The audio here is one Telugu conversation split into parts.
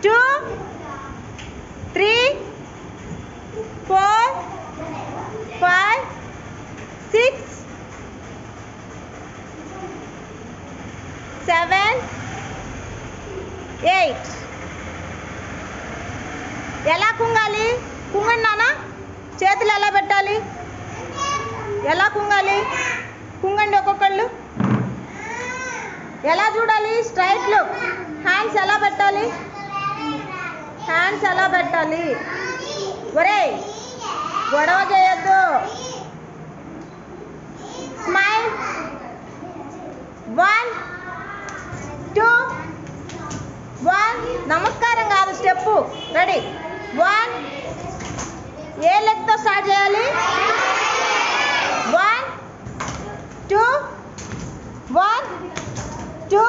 two three four five six seven eight ఎలా కుంగాలి కుంగండి నాన్న చేతులు ఎలా పెట్టాలి ఎలా కుంగాలి కుంగండి ఒక్కొక్కళ్ళు ఎలా చూడాలి స్ట్రైట్ లుక్ హ్యాండ్స్ ఎలా పెట్టాలి హ్యాండ్స్ ఎలా పెట్టాలి ఒరేయ్ గొడవ చేయొద్దు స్మైల్ వన్ టూ వన్ నమస్కారం కాదు స్టెప్ రెడీ వన్ ఏ లెగ్తో స్టార్ట్ చేయాలి వన్ టూ వన్ టూ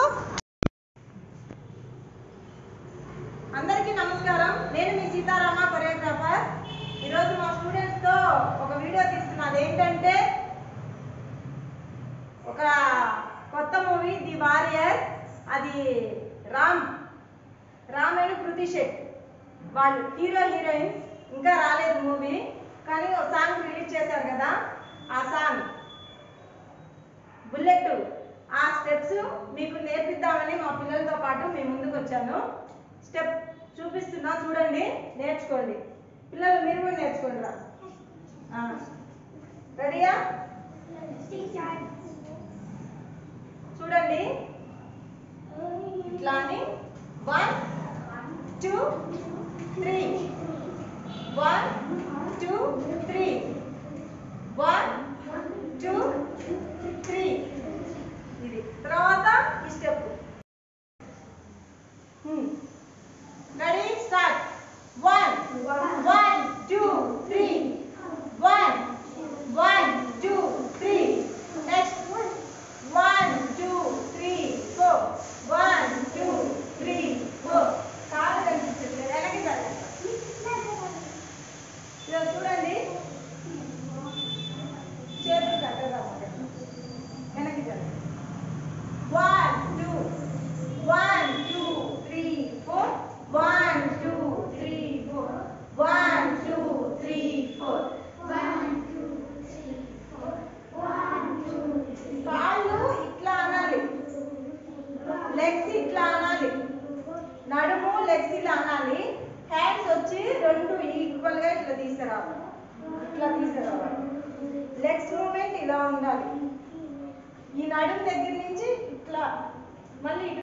అందరికీ నమస్కారం నేను మీ సీతారామ కొరియోగ్రాఫర్ ఈరోజు మా స్టూడెంట్స్తో ఒక వీడియో తీస్తున్నాను ఏంటంటే ఒక కొత్త మూవీ ది వారియర్ అది రామ్ రామ్ అండ్ కృతి శెట్ వాళ్ళు హీరో హీరోయిన్స్ ఇంకా రాలేదు మూవీ కానీ ఒక సాంగ్ రిలీజ్ చేశారు కదా ఆ సాంగ్ బుల్లెట్ ఆ స్టెప్స్ మీకు నేర్పిద్దామని మా పిల్లలతో పాటు మీ ముందుకు వచ్చాను స్టెప్ చూపిస్తున్నా చూడండి నేర్చుకోండి పిల్లలు మీరు కూడా నేర్చుకోండి రా రెడీయా చూడండి ఇట్లా అని one two three one two three one two three ఇది తర్వాత ఈ step ready start one one two three one one two three next one two three four one two three four కాలు కనిపించట్లేదు వెనక్కి జరగండి ఇలా చూడండి చేతులు కట్టగా వెనక్కి జరగండి one two one two three four one two three four one two three four కాళ్ళు ఇట్లా అనాలి లెగ్స్ ఇట్లా అనాలి నడుము లెగ్స్ ఇలా అనాలి హ్యాండ్స్ వచ్చి రెండు ఈక్వల్ గా ఇట్లా తీసుకురావాలి ఇట్లా తీసుకురావాలి లెగ్స్ మూమెంట్ ఇలా ఉండాలి ఈ నడుము దగ్గర నుంచి ఇట్లా మళ్ళీ ఇటు